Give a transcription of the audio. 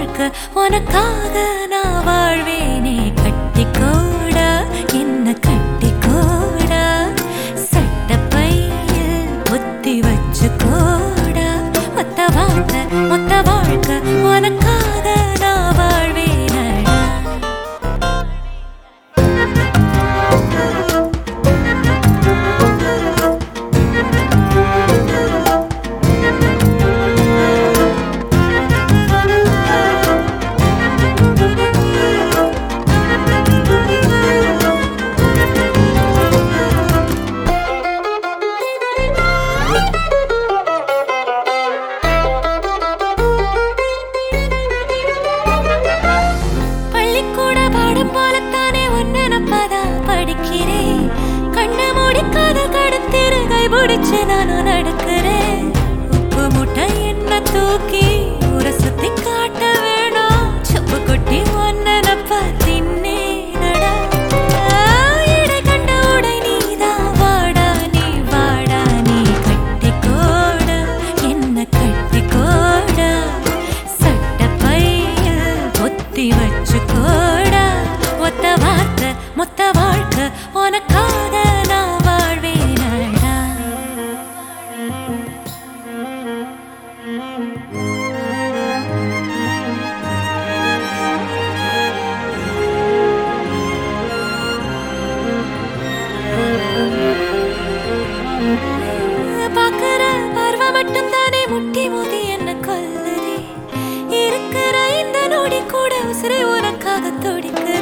வாழ்க்கை உனக்காக நான் வாழ்வேனே கட்டிக்கோடா என்ன கட்டிக்கோடா சட்டப்பையில் புத்தி வச்சுக்கோடா மொத்த வாழ்க்கை மொத்த வாழ்க்கை உனக்காக நான் வாழ்வேனடா பள்ளிக்கூட பாடம் போலத்தானே ஒன்னு நப்பதான் படிக்கிறேன் கண்ணை மூடிக்காத கடத்திரு கை பிடிச்சு நானும் நடக்கிறேன் உப்பு முட்டை என்ன தூக்கி ஊரை சுத்தி காட்ட வேணும் சுப்பு கொட்டி ஒன்ன நப்ப தின்னேனடா இடை கண்ட உடை நீதான் வாடா நீ வாடா நீ கட்டிக்கோடா என்ன கட்டிக்கோடா சட்டப்பைய பொத்தி வச்சுக்கோடா ஒத்த வார்த்தை மொத்த வாழ்க்கை உனக்காக நான் வாழ்வேனடா பாக்குற பார்வை மட்டும் தானே முட்டி மோதி என்ன கொல்லுதே இருக்கிற இந்த நொடி கூட உசிரை உனக்காக துடிக்குதே